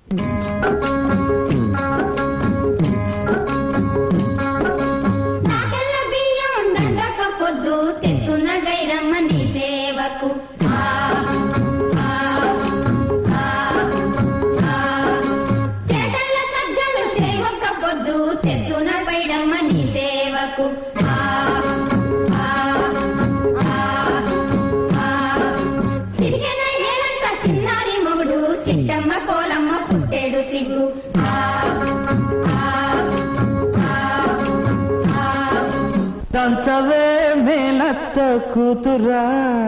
నాకెల్ల బియ్యం దండక పొద్దు తెత్తున్న గైరమ్మ నీ సేవకు ఆ, ఆ, ఆ, ఆ. చేటల్ల సజ్జలు సేవక పొద్దు తెత్తున పైడమ్మ నీ సేవకు ఆ, ఆ, ఆ, ఆ. సిరిగెన ఏలంత సిన్నారి మొగుడు సిట్టమ్మ కోలమ్మ పుట్టేడు సిగ్గు ఆ, ఆ, ఆ, ఆ. దంచవే మేనత్త కూతురా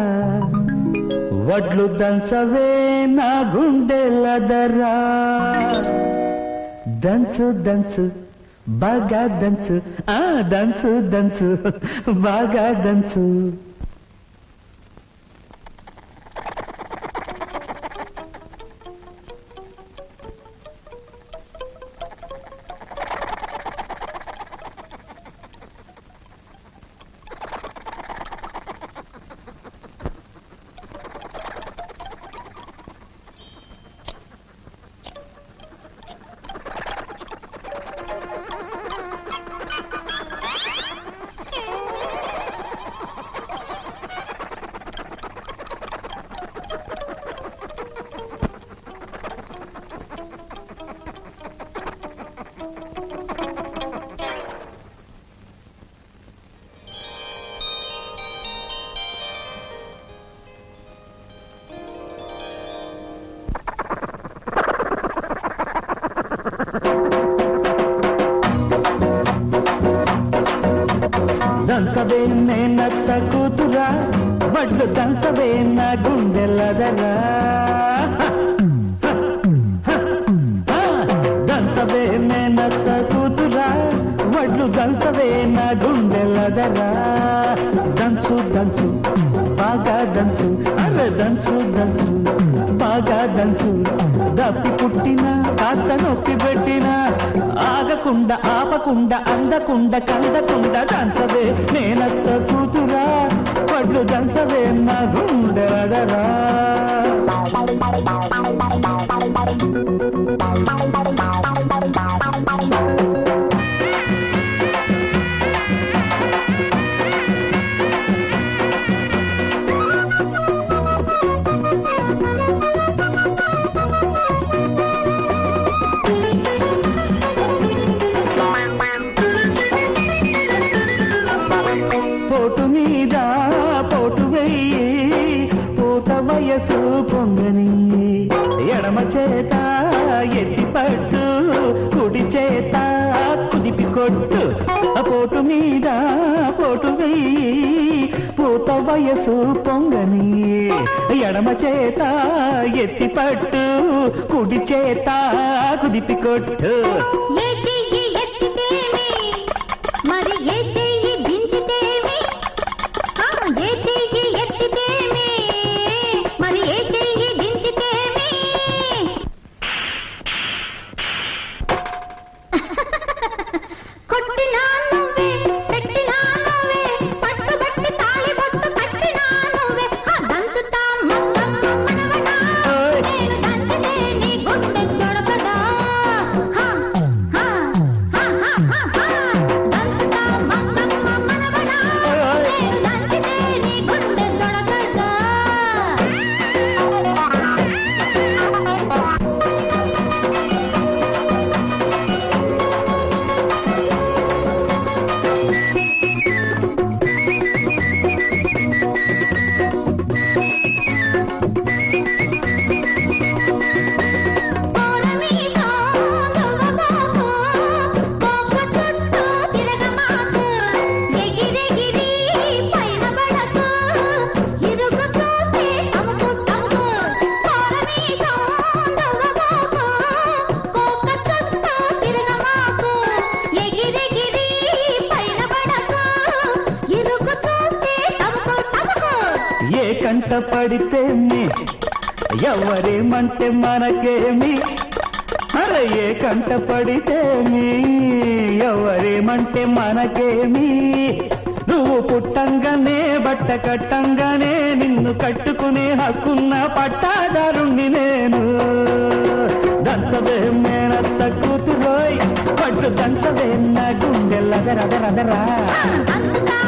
వడ్లు దంచవే నా గుండెలదరా దంచు దంచు బాగా దంచు ఆ దంచు దంచు బాగా దంచు దంచవే మేనత్త కూతురా వడ్లు దంచవే నా గుండెలదరా దంచవే మేనత్త కూతురా వడ్లు దంచవే నా గుండెలదరా దంచు దంచు బాగా దంచు అరే దంచు దంచు బాగా దంచు దప్పి పుట్టిన కాస్త నొప్పి పెట్టిన ఆగకుండా ఆపకుండా అందకుండా కందకుండా దంచవే నేనత్త కూతురా వడ్లు దంచవే నా గుండెలదరా పోటు మీద పోటు వెయ్యి పూత వయసు పొంగని ఎడమ చేత ఎత్తి పట్టు కుడి చేత కుదిపి కొట్టు ఆ పోటు మీద పోటు వెయ్యి పూత వయసు పొంగని ఎడమ చేత ఎత్తి పట్టు కుడి చేత కుదిపి కొట్టు ఏ చెయ్యి ఎత్తితేమి మరి ఏ చెయ్యి దించితేమి ఆ, ఏ చెయ్యి ఎత్తితేమి మరి ఏ చెయ్యి దించితేమి కొట్టినా నువ్వే పెట్టినా నువ్వే పట్టుబట్టి తాళి బొట్టు కట్టినా నువ్వే ఆ, దంచుతా మత్తమ్మ మనవడా ఓయ్. నేను దంచితే నీ గుండె చొడకదా హా, హా, హా, హా, హా, హా. దంచుతా మత్తమ్మ మనవడా ఓయ్. నేను దంచితే నీ గుండె చొడకదా పోరమీసో దువ్వబాకు, కోక చుట్టూ తిరగమాకు, ఎగిరెగిరి పైన పడకు, ఇరుగు చూసి అముకు అముకు. పోరమీసో దువ్వబాకు, కోక చుట్టూ తిరగమాకు, ఎగిరెగిరి పైన పడకు, ఇరుగు చూసి అముకు అముకు. ఏ కంట పడితే మీ ఎవరేమంటే మనకేమి అరే ఏ కంట పడితే మీ ఎవరేమంటే మనకేమి నువ్వు పుట్టంగానే బట్ట కట్టంగానే నిన్ను కట్టుకునే హక్కున్న పట్టాదారుణ్ణి నేను దంచ దంచవే మేనత్త కూతురోయ్ పట్టు దంచవే నా గుండె లదరదరదరా దంచుతా